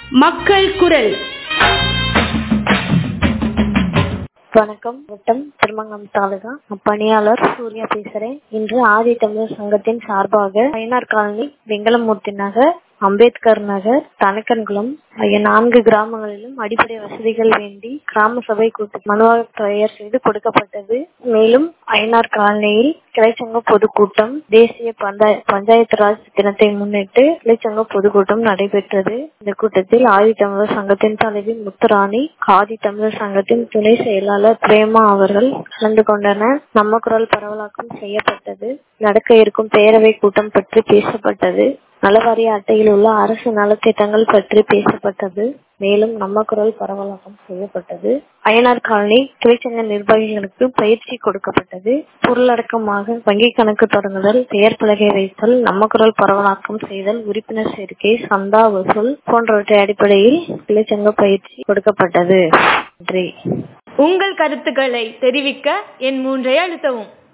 மக்கள் குரல் வணக்கம் வட்டம் திருமங்கலம் தாலுகா பணியாளர் சூர்யா பேசுறேன் இன்று ஆதி தமிழர் சங்கத்தின் சார்பாக ஐநார் காலனி வெங்கலமூர்த்தி நகர் அம்பேத்கர் நகர் தனக்கன்குளம் ஆகிய நான்கு கிராமங்களிலும் அடிப்படை வசதிகள் வேண்டி கிராம சபை கூட்டு மனுவாக தயார் செய்து கொடுக்கப்பட்டது மேலும் ஐநார் காலனியில் கிளைச்சங்க பொதுக்கூட்டம் தேசிய பஞ்சாய- பஞ்சாயத்து ராஜ் தினத்தை முன்னிட்டு கிளைச்சங்க பொதுக்கூட்டம் நடைபெற்றது இந்த கூட்டத்தில் ஆதி தமிழர் சங்கத்தின் தலைவி முத்துராணி ஆதி தமிழர் சங்கத்தின் துணை செயலாளர் பிரேமா அவர்கள் கலந்து கொண்டனர் நம்ம குரல் பரவலாக்கம் செய்யப்பட்டது நடக்க இருக்கும் பேரவை கூட்டம் பற்றி பேசப்பட்டது நலவாரிய அட்டையில் உள்ள அரசு நலத்திட்டங்கள் பற்றி பேசப்பட்டது மேலும் நம்ம குரல் பரவலாக்கம் செய்யப்பட்டது அயனார் காலனி கிளைச்சங்க நிர்வாகிகளுக்கு பயிற்சி கொடுக்கப்பட்டது பொருளடக்கமாக வங்கி கணக்கு தொடங்குதல் பெயர் பலகை வைத்தல் நம்ம குரல் பரவலாக்கம் செய்தல் உறுப்பினர் சேர்க்கை சந்தா வசூல் போன்றவற்றை அடிப்படையில் கிளைச்சங்க பயிற்சி கொடுக்கப்பட்டது நன்றி உங்கள் கருத்துக்களை தெரிவிக்க என் மூன்றை அழுத்தவும்